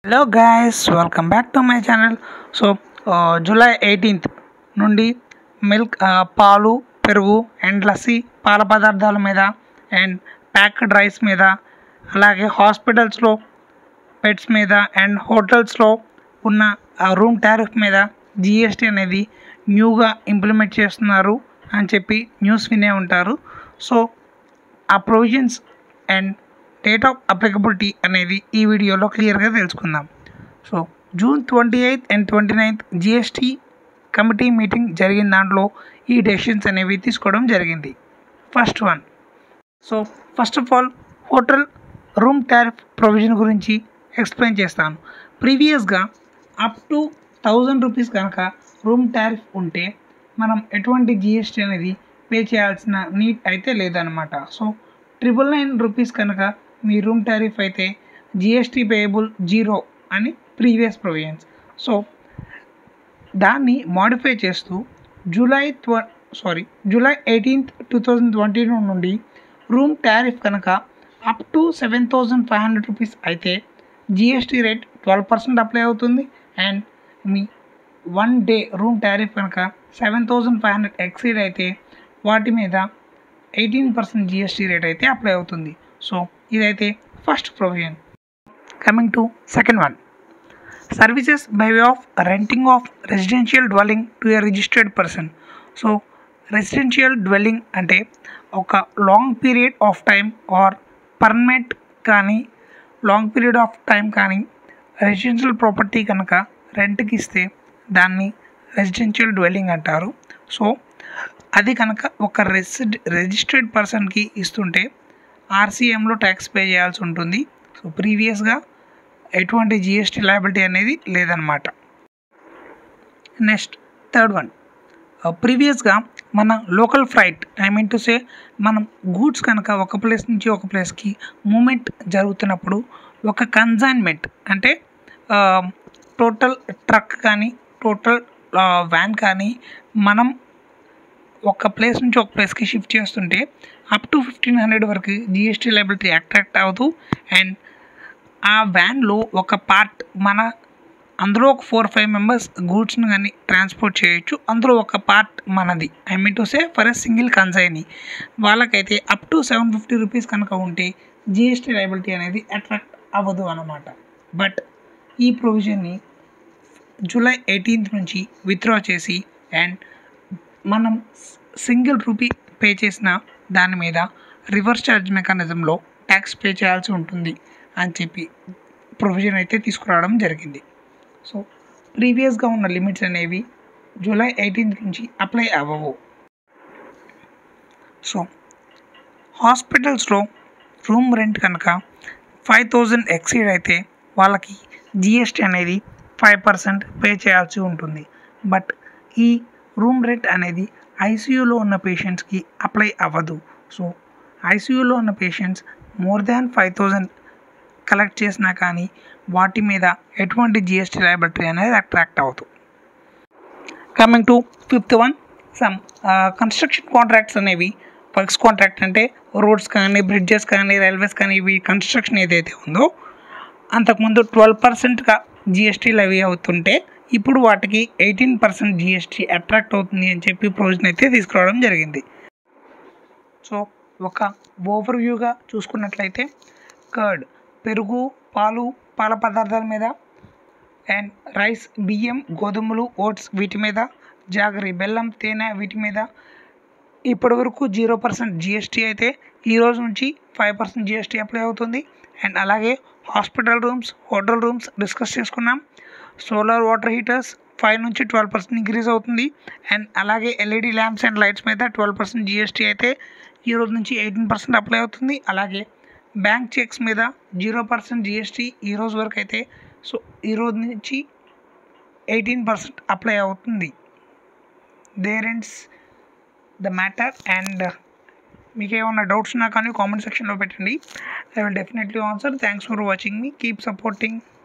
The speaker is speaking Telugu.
hello guys welcome back to my channel so July eighteenth నుండి మిల్క్ పాలు పెరుగు అండ్ లస్సీ పాల పదార్థాల మీద అండ్ ప్యాక్డ్ రైస్ మీద అలాగే హాస్పిటల్స్లో పెట్స్ మీద అండ్ హోటల్స్లో ఉన్న రూమ్ టారిఫ్ మీద జిఎస్టీ అనేది న్యూగా ఇంప్లిమెంట్ చేస్తున్నారు అని చెప్పి న్యూస్ వినే ఉంటారు సో ఆ provisions and date of applicability అనేది ఈ వీడియోలో క్లియర్గా తెలుసుకుందాం so June twenty eighth and twenty ninth GST committee meeting జరిగిన దాంట్లో ఈ డెసిషన్స్ అనేవి తీసుకోవడం జరిగింది first one so first of all hotel room tariff provision గురించి ఎక్స్ప్లెయిన్ చేస్తాను ప్రీవియస్గా అప్ టు థౌజండ్ రూపీస్ కనుక రూమ్ టారిఫ్ ఉంటే మనం ఎటువంటి జిఎస్టీ అనేది పే చేయాల్సిన నీడ్ అయితే లేదనమాట సో ట్రిపుల్ నైన్ రూపీస్ కనుక మీ రూమ్ టారిఫ్ అయితే జిఎస్టీ పేయబుల్ జీరో అని ప్రీవియస్ ప్రొవిజన్స్ సో దాన్ని మాడిఫై చేస్తూ జూలై ట్వ sorry July eighteenth two thousand twenty నుండి రూమ్ టారిఫ్ కనుక up to seven thousand five hundred rupees అయితే GST rate twelve percent apply అవుతుంది అండ్ మీ వన్ డే రూమ్ టారిఫ్ కనుక seven thousand five hundred exceed అయితే వాటి మీద ఎయిటీన్ పర్సెంట్ జిఎస్టీ రేట్ అయితే అప్లై అవుతుంది సో ఇదైతే first provision coming to second one services by way of renting of residential dwelling to a registered person so residential dwelling అంటే ఒక long period of time or permanent కానీ లాంగ్ పీరియడ్ ఆఫ్ టైం కానీ రెసిడెన్షియల్ ప్రాపర్టీ కనుక రెంట్కి ఇస్తే దాన్ని రెసిడెన్షియల్ డ్వెల్లింగ్ అంటారు సో అది కనుక ఒక రెసిడ్ రిజిస్టర్డ్ పర్సన్కి ఇస్తుంటే ఆర్సీఎంలో ట్యాక్స్ పే చేయాల్సి ఉంటుంది సో ప్రీవియస్గా ఎటువంటి జిఎస్టీ లయబిలిటీ అనేది లేదనమాట నెక్స్ట్ థర్డ్ వన్ ప్రీవియస్గా మన local flight I mean to say మనం గూడ్స్ కనుక ఒక ప్లేస్ నుంచి ఒక ప్లేస్కి మూమెంట్ జరుగుతున్నప్పుడు ఒక కన్సైన్మెంట్ అంటే టోటల్ ట్రక్ కానీ టోటల్ వ్యాన్ కానీ మనం ఒక ప్లేస్ నుంచి ఒక ప్లేస్కి షిఫ్ట్ చేస్తుంటే అప్ టు ఫిఫ్టీన్ హండ్రెడ్ వరకు జిఎస్టీ లైబిలిటీ అట్రాక్ట్ అవుతూ అండ్ ఆ వ్యాన్లో ఒక పార్ట్ మన అందులో ఒక ఫోర్ ఫైవ్ మెంబర్స్ గూడ్స్ని కానీ ట్రాన్స్పోర్ట్ చేయొచ్చు అందులో ఒక పార్ట్ మనది I mean to say for a single consignee వాళ్ళకైతే up to seven fifty rupees కనుక ఉంటే జిఎస్టీ లైబిలిటీ అనేది అట్రాక్ట్ అవ్వదు అన్నమాట బట్ ఈ ప్రొవిజన్ని జూలై ఎయిటీన్త్ నుంచి విత్డ్రా చేసి అండ్ మనం సింగిల్ రూపీ పే చేసిన దాని మీద రివర్స్ ఛార్జ్ మెకానిజంలో ట్యాక్స్ పే చేయాల్సి ఉంటుంది అని చెప్పి ప్రొవిజన్ అయితే తీసుకురావడం జరిగింది సో ప్రీవియస్గా ఉన్న లిమిట్స్ అనేవి జూలై ఎయిటీన్త్ నుంచి అప్లై అవ్వవు సో హాస్పిటల్స్లో రూమ్ రెంట్ కనుక ఫైవ్ థౌజండ్ ఎక్సీడ్ అయితే వాళ్ళకి జిఎస్టీ అనేది ఫైవ్ పర్సెంట్ పే చేయాల్సి ఉంటుంది బట్ ఈ రూమ్ రెంట్ అనేది ఐసీయూలో ఉన్న పేషెంట్స్కి అప్లై అవ్వదు సో ఐసీయూలో ఉన్న patients more than five thousand collect చేసినా కానీ వాటి మీద ఎటువంటి జిఎస్టీ లయబిలిటీ అనేది అట్రాక్ట్ అవుతుంది coming to fifth one some construction contracts అనేవి వర్క్స్ కాంట్రాక్ట్ అంటే రోడ్స్ కానీ బ్రిడ్జెస్ కానీ రైల్వేస్ కానీ ఇవి కన్స్ట్రక్షన్ ఏదైతే ఉందో అంతకుముందు ట్వెల్వ్ పర్సెంట్గా జిఎస్టీ లెవీ అవుతుంటే ఇప్పుడు వాటికి ఎయిటీన్ పర్సెంట్ జిఎస్టీ అట్రాక్ట్ అవుతుంది అని చెప్పి ప్రొవిజన్ అయితే తీసుకురావడం జరిగింది సో ఒక ఓవర్ వ్యూగా చూసుకున్నట్లయితే కర్డ్ పెరుగు పాలు పాల పదార్థాల మీద అండ్ రైస్ బియ్యం గోధుమలు ఓట్స్ వీటి మీద జాగరి బెల్లం తేనె వీటి మీద ఇప్పటి వరకు జీరో పర్సెంట్ జిఎస్టీ అయితే ఈ రోజు నుంచి ఫైవ్ పర్సెంట్ జిఎస్టీ అప్లై అవుతుంది అండ్ అలాగే hospital rooms hotel rooms discuss చేసుకున్నాం సోలార్ వాటర్ హీటర్స్ ఫైవ్ నుంచి ట్వెల్వ్ పర్సెంట్ ఇంక్రీజ్ అవుతుంది అండ్ అలాగే ఎల్ఈడి ల్యాంప్స్ అండ్ లైట్స్ మీద ట్వెల్వ్ పర్సెంట్ జిఎస్టీ అయితే ఈ రోజు నుంచి ఎయిటీన్ పర్సెంట్ అప్లై అవుతుంది అలాగే బ్యాంక్ చెక్స్ మీద జీరో పర్సెంట్ జిఎస్టీ ఈ రోజు వరకు అయితే సో ఈ రోజు నుంచి ఎయిటీన్ పర్సెంట్ అప్లై అవుతుంది there ends the matter and మీకు ఏమైనా డౌట్స్ ఉన్నా కానీ కామెంట్ సెక్షన్లో పెట్టండి I will definitely answer thanks for watching మీ కీప్ సపోర్టింగ్